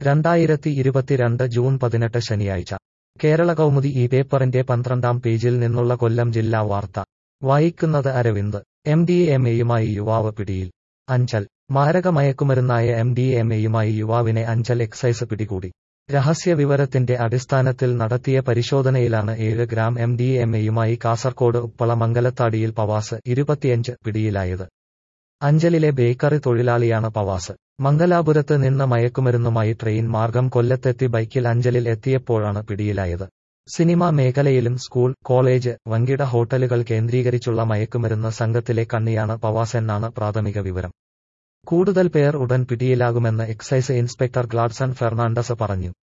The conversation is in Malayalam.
രണ്ടായിരത്തി ഇരുപത്തിരണ്ട് ജൂൺ പതിനെട്ട് ശനിയാഴ്ച കേരള കൗമുദി ഈ പേപ്പറിന്റെ പന്ത്രണ്ടാം പേജിൽ നിന്നുള്ള കൊല്ലം ജില്ലാ വാർത്ത വായിക്കുന്നത് അരവിന്ദ് എം ഡി എം എയുമായി യുവാവ് പിടിയിൽ അഞ്ചൽ മാരക മയക്കുമരുന്നായ എം ഡി എം എയുമായി യുവാവിനെ അഞ്ചൽ എക്സൈസ് പിടികൂടി രഹസ്യ വിവരത്തിന്റെ അടിസ്ഥാനത്തിൽ നടത്തിയ പരിശോധനയിലാണ് ഏഴ് ഗ്രാം എം ഡി എം എയുമായി കാസർകോട് ഉപ്പള മംഗലത്താടിയിൽ പവാസ് ഇരുപത്തിയഞ്ച് പിടിയിലായത് അഞ്ചലിലെ ബേക്കറി തൊഴിലാളിയാണ് പവാസ് മംഗലാപുരത്ത് നിന്ന് മയക്കുമരുന്നുമായി ട്രെയിൻ മാർഗം കൊല്ലത്തെത്തി ബൈക്കിൽ അഞ്ചലിൽ എത്തിയപ്പോഴാണ് പിടിയിലായത് സിനിമാ മേഖലയിലും സ്കൂൾ കോളേജ് വൻകിട ഹോട്ടലുകൾ കേന്ദ്രീകരിച്ചുള്ള മയക്കുമരുന്ന് സംഘത്തിലെ കണ്ണിയാണ് പവാസ് എന്നാണ് പ്രാഥമിക വിവരം കൂടുതൽ പേർ ഉടൻ പിടിയിലാകുമെന്ന് എക്സൈസ് ഇൻസ്പെക്ടർ ഗ്ലാഡ്സൺ ഫെർണാണ്ടസ് പറഞ്ഞു